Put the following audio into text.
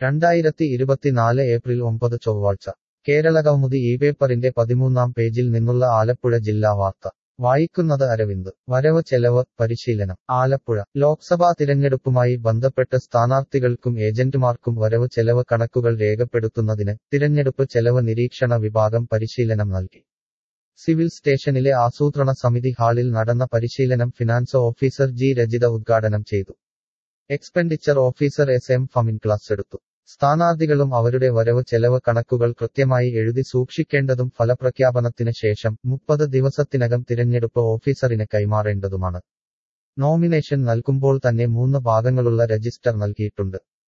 രണ്ടായിരത്തി ഇരുപത്തിനാല് ഏപ്രിൽ ഒമ്പത് ചൊവ്വാഴ്ച കേരളകൗമുദി ഈ പേപ്പറിന്റെ പതിമൂന്നാം പേജിൽ നിന്നുള്ള ആലപ്പുഴ ജില്ലാ വാർത്ത വായിക്കുന്നത് അരവിന്ദ് വരവ് ചെലവ് പരിശീലനം ആലപ്പുഴ ലോക്സഭാ തിരഞ്ഞെടുപ്പുമായി ബന്ധപ്പെട്ട് സ്ഥാനാർത്ഥികൾക്കും ഏജന്റുമാർക്കും വരവ് ചെലവ് കണക്കുകൾ രേഖപ്പെടുത്തുന്നതിന് തിരഞ്ഞെടുപ്പ് ചെലവ് നിരീക്ഷണ വിഭാഗം പരിശീലനം നൽകി സിവിൽ സ്റ്റേഷനിലെ ആസൂത്രണ സമിതി ഹാളിൽ നടന്ന പരിശീലനം ഫിനാൻസ് ഓഫീസർ ജി രജിത ഉദ്ഘാടനം ചെയ്തു expenditure officer S M Famin class എടുത്തു സ്ഥാനാർത്ഥികളും അവരുടെ വരവ് ചെലവ് കണക്കുകൾ കൃത്യമായി എഴുതി സൂക്ഷിക്കേണ്ടതും ഫലപ്രഖ്യാപനത്തിന് ശേഷം മുപ്പത് ദിവസത്തിനകം തിരഞ്ഞെടുപ്പ് ഓഫീസറിന് കൈമാറേണ്ടതുമാണ് നോമിനേഷൻ നൽകുമ്പോൾ തന്നെ മൂന്ന് ഭാഗങ്ങളുള്ള രജിസ്റ്റർ നൽകിയിട്ടുണ്ട്